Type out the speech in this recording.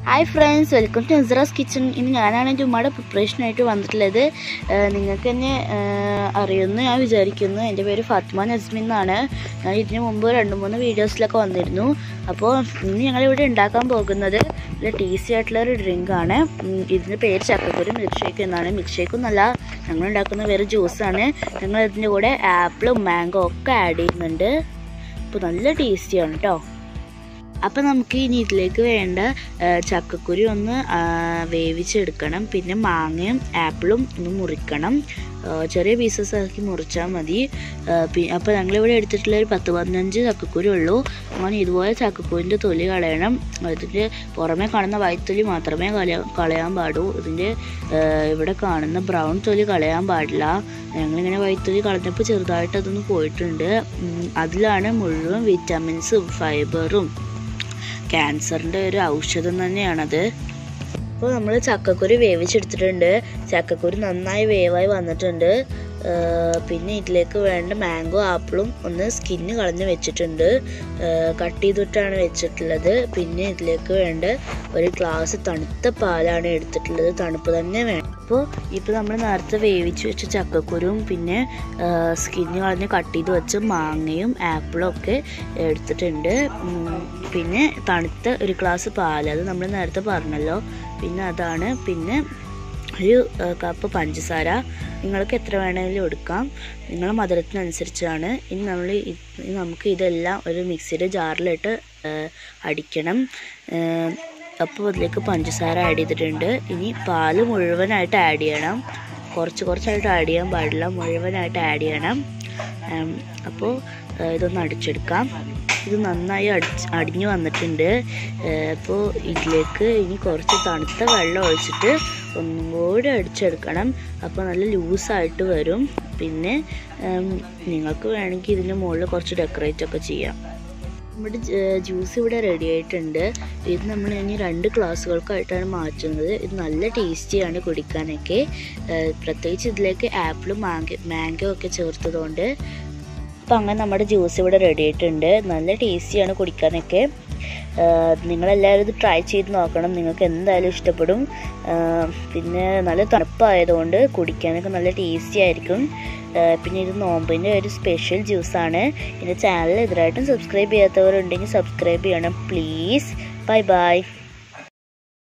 hi friends welcome to Nasara's kitchen ഇന്ന് ഞാനാണ് എൻ്റെ ഉമ്മയുടെ പ്രിപ്പറേഷനായിട്ട് വന്നിട്ടുള്ളത് ഏഹ് നിങ്ങൾക്ക് എന്നെ ഏഹ് അറിയുമെന്ന് ഞാൻ വിചാരിക്കുന്നു എൻ്റെ പേര് ഫാത്തിമ നസ്മിൻ എന്നാണ് ഞാൻ ഇതിന് മുമ്പ് രണ്ട് മൂന്ന് വീഡിയോസിലൊക്കെ വന്നിരുന്നു അപ്പോൾ ഇന്ന് ഞങ്ങളിവിടെ ഉണ്ടാക്കാൻ പോകുന്നത് നല്ല ടേസ്റ്റി ആയിട്ടുള്ള ഒരു ഡ്രിങ്കാണ് ഇതിൻ്റെ പേര് ചക്കക്കുരു മിൽക്ക് ഷേക്ക് എന്നാണ് മിൽക്ക് ഷേക്കൊന്നല്ല ഞങ്ങൾ ഉണ്ടാക്കുന്ന വേറെ ജ്യൂസാണ് ഞങ്ങൾ ഇതിൻ്റെ കൂടെ ആപ്പിളും മാംഗോ ഒക്കെ ആഡ് ചെയ്യുന്നുണ്ട് അപ്പോൾ നല്ല ടേസ്റ്റിയാണ് കേട്ടോ അപ്പം നമുക്ക് ഇനി ഇതിലേക്ക് വേണ്ട ആ, ചക്കക്കുരു ഒന്ന് ആ, വേവിച്ചെടുക്കണം പിന്നെ മാങ്ങയും ആപ്പിളും ഒന്ന് മുറിക്കണം ആ, ചെറിയ പീസസ് ആക്കി മുറിച്ചാൽ മതി അപ്പോൾ ഞങ്ങളിവിടെ എടുത്തിട്ടുള്ള ഒരു പത്ത് പതിനഞ്ച് ചക്കക്കുരു ഉള്ളൂ അങ്ങനെ ഇതുപോലെ ചക്കക്കുരിൻ്റെ തൊലി കളയണം അതിൻ്റെ പുറമേ കാണുന്ന വൈത്തൊലി മാത്രമേ കളയാ കളയാൻ പാടൂ ഇതിൻ്റെ ആ, ഇവിടെ കാണുന്ന ബ്രൗൺ തൊലി കളയാൻ പാടില്ല ഞങ്ങളിങ്ങനെ വൈത്തൊലി കളഞ്ഞപ്പോൾ ചെറുതായിട്ട് അതൊന്ന് പോയിട്ടുണ്ട് ഉം, അതിലാണ് മുഴുവൻ വിറ്റാമിൻസും ഫൈബറും ക്യാൻസറിൻ്റെ ഒരു ഔഷധം തന്നെയാണത് അപ്പോൾ നമ്മൾ ചക്കക്കുരു വേവിച്ചെടുത്തിട്ടുണ്ട് ചക്കക്കുരു നന്നായി വേവായി വന്നിട്ടുണ്ട് ആ, പിന്നെ ഇതിലേക്ക് വേണ്ട മാംഗോ ആപ്പിളും ഒന്ന് സ്കിന്ന് കളഞ്ഞ് വെച്ചിട്ടുണ്ട് കട്ട് ചെയ്തിട്ടാണ് വെച്ചിട്ടുള്ളത് പിന്നെ ഇതിലേക്ക് വേണ്ട ഒരു ഗ്ലാസ് തണുത്ത പാലാണ് എടുത്തിട്ടുള്ളത് തണുപ്പ് തന്നെ വേണം അപ്പോൾ ഇപ്പോൾ നമ്മൾ നേരത്തെ വേവിച്ച് വെച്ച ചക്കക്കുരും പിന്നെ സ്കിന്ന് കളഞ്ഞ് കട്ട് ചെയ്ത് വെച്ച മാങ്ങയും ആപ്പിളും ഒക്കെ എടുത്തിട്ടുണ്ട് ഉം, പിന്നെ തണുത്ത ഒരു ഗ്ലാസ് പാൽ അത് നമ്മൾ നേരത്തെ പറഞ്ഞല്ലോ പിന്നെ അതാണ് പിന്നെ ഒരു ആ, കപ്പ് പഞ്ചസാര നിങ്ങൾക്ക് എത്ര വേണമെങ്കിലും എടുക്കാം നിങ്ങളുടെ മധുരത്തിനനുസരിച്ചാണ് ഇനി നമ്മൾ ഇത് ഇനി നമുക്ക് ഇതെല്ലാം ഒരു മിക്സിയുടെ ജാറിലിട്ട് ആ, അടിക്കണം ആ, അപ്പോൾ അതിലേക്ക് പഞ്ചസാര ആഡ് ചെയ്തിട്ടുണ്ട് ഇനി പാല് മുഴുവനായിട്ട് ആഡ് ചെയ്യണം കുറച്ച് കുറച്ചായിട്ട് ആഡ് ചെയ്യാൻ പാടില്ല മുഴുവനായിട്ട് ആഡ് ചെയ്യണം ഉം, അപ്പോൾ ആ, ഇതൊന്ന് അടിച്ചെടുക്കാം ഇത് നന്നായി അടിച്ച് അടിഞ്ഞു വന്നിട്ടുണ്ട് ഏഹ് അപ്പോൾ ഇതിലേക്ക് ഇനി കുറച്ച് തണുത്ത വെള്ളം ഒഴിച്ചിട്ട് ഒന്നും കൂടി അടിച്ചെടുക്കണം അപ്പോൾ നല്ല ലൂസായിട്ട് വരും പിന്നെ ഉം, നിങ്ങൾക്ക് വേണമെങ്കിൽ ഇതിൻ്റെ മുകളിൽ കുറച്ച് ഡെക്കറേറ്റ് ഒക്കെ ചെയ്യാം നമ്മുടെ ജ്യൂസ് ഇവിടെ റെഡി ആയിട്ടുണ്ട് ഇത് നമ്മൾ ഇനി രണ്ട് ഗ്ലാസ്സുകൾക്കായിട്ടാണ് മാറ്റുന്നത് ഇത് നല്ല ടേസ്റ്റിയാണ് കുടിക്കാനൊക്കെ ഏഹ് പ്രത്യേകിച്ച് ഇതിലേക്ക് ആപ്പിളും മാങ്ക മാംഗോ ഒക്കെ ചേർത്തതുകൊണ്ട് അപ്പം അങ്ങനെ നമ്മുടെ ജ്യൂസ് ഇവിടെ റെഡി ആയിട്ടുണ്ട് നല്ല ടേസ്റ്റിയാണ് കുടിക്കാനൊക്കെ ആഹ് നിങ്ങളെല്ലാവരും ഇത് ട്രൈ ചെയ്ത് നോക്കണം നിങ്ങൾക്ക് എന്തായാലും ഇഷ്ടപ്പെടും ആഹ് പിന്നെ നല്ല തണുപ്പായതുകൊണ്ട് കുടിക്കാനൊക്കെ നല്ല ടേസ്റ്റി ആയിരിക്കും ആഹ് പിന്നെ ഇത് നോമ്പിൻ്റെ ഒരു സ്പെഷ്യൽ ജ്യൂസാണ് എൻ്റെ ചാനൽ ഇതിനായിട്ടും സബ്സ്ക്രൈബ് ചെയ്യാത്തവരുണ്ടെങ്കിൽ സബ്സ്ക്രൈബ് ചെയ്യണം പ്ലീസ് ബൈ ബൈ